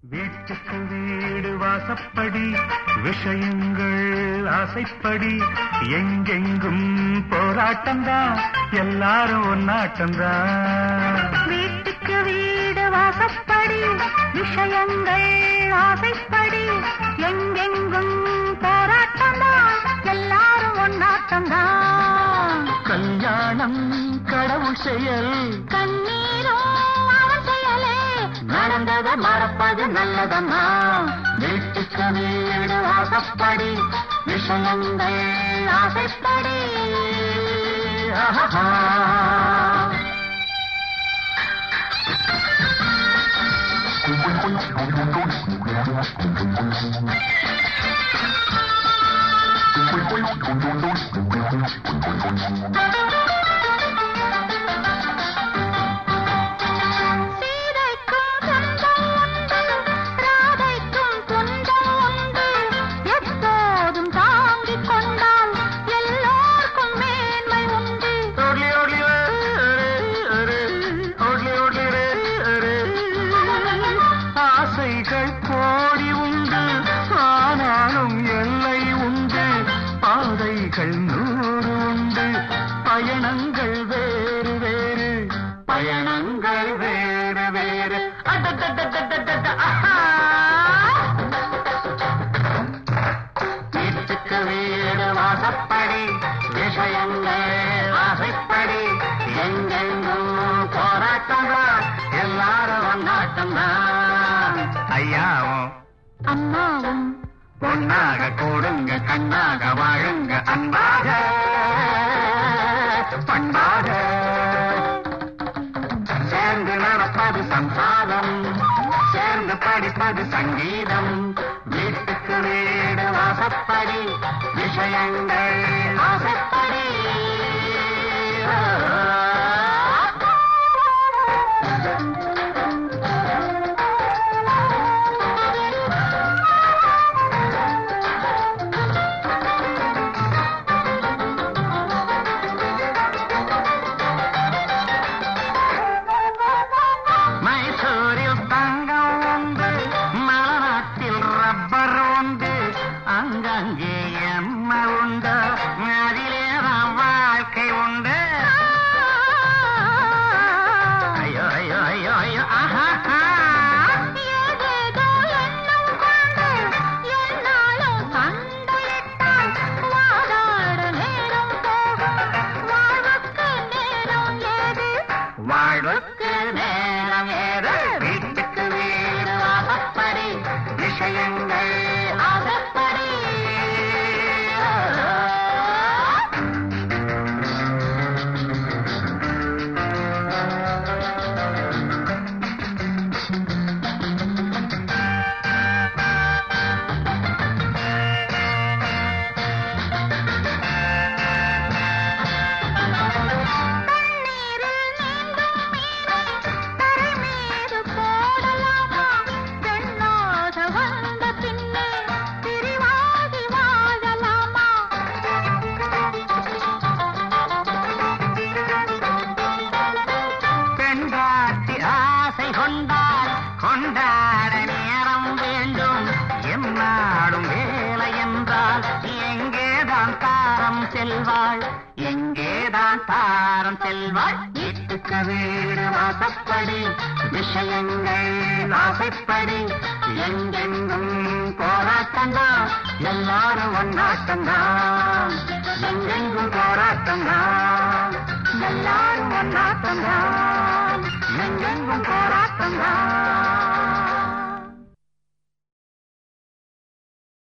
வீட்டுக்கு வீடு வாசப்படி விஷயங்கள் ஆசைப்படி எங்கெங்கும் போராட்டம்தான் எல்லாரும் ஒன்னாட்டம்தான் வீட்டுக்கு வீடு வாசப்படி விஷயங்கள் ஆசைப்படி எங்கெங்கும் போராட்டம்தான் எல்லாரும் ஒன்னாட்டம்தான் கல்யாணம் கடவுள் செயல் கண்ணீரும் அவன் செயலே நடந்தத மறப்பது நல்லதம்மா வீட்டுக்கு வீடு வாசப்படி விஷயங்கள் ஆசைப்படி ஆஹா. சீதைக்கும் சொந்தம் உண்டு, ராதைக்கும் துன்பம் உண்டு. எப்போதும் தாங்கிக் கொண்டால் எல்லோர்க்கும் மேன்மை உண்டு. ஓட்லி, ஓட்லி, அரே, ஓட்லி, ஓட்லி, ரே, அரே. ஆசைகள் கோடி உண்டு ஆனாலும் எல்லை உண்டு பாதைகள் நூறு உண்டு பயணங்கள் வேறு வேறு பயணங்கள் வேறு வேறு அடடடடடடட, ஆஹா. வீட்டுக்கு வீடு வாசப்படி விஷயங்கள் ஆசைப்படி எங்கெங்கும் போராட்டம் தான் எல்லாரும் ஒன்னாட்டம் தான் ஐயாவும் அம்மாவும் பொன்னாக கூடுங்க கண்ணாக வாழுங்க அன்பாக பண்பாக சேர்ந்து நடப்பது சம்சாரம் சேர்ந்து படிப்பது சங்கீதம் வீட்டுக்கு வீடு வாசப்படி விஷயங்கள் ஆசைப்படி மைசூரில் தங்கம் உண்டு மலநாட்டில் ரப்பர் உண்டு அங்கங்கே என்ன உண்டு அதிலே தான் வாழ்க்கை உண்டு ஐயோ ஐயோ ஐயோ ஐயோ ஆஹா ஏதேதோ எண்ணம் கொண்டு என்னாலும் சண்டையிட்டால் வாதாட நேரம் போகும் வாழ்வுக்கு நேரம் ஏது வாழ்வுக்கு நேரம் ஏது வீட்டுக்கு வீடு வாசப்படி விஷயங்கள் ஆசைப்படி தண்ணீரில் நீந்தும் மீனை தரை மீது போடலாமா பெண்ணாக வந்த பின்னே பிரிவாகி வாழலாமா பெண்காட்டி ஆசை கொண்டால் கொண்டாட நேரம் வேண்டும் என்னாடும் வேலை என்றால் எங்கேதான் தாரம் செல்வாள் எங்கேதான் தாரம் செல்வாள் வீட்டுக்கு வீடு வாசப்படி விஷயங்கள் ஆசைப்படி எங்கெங்கும் போராட்டம்தான் எல்லாரும் ஒன்னாட்டம்தான் எங்கெங்கும் போராட்டம்தான் எல்லாரும் ஒன்னாட்டம்தான் எங்கெங்கும் போராட்டம்தான்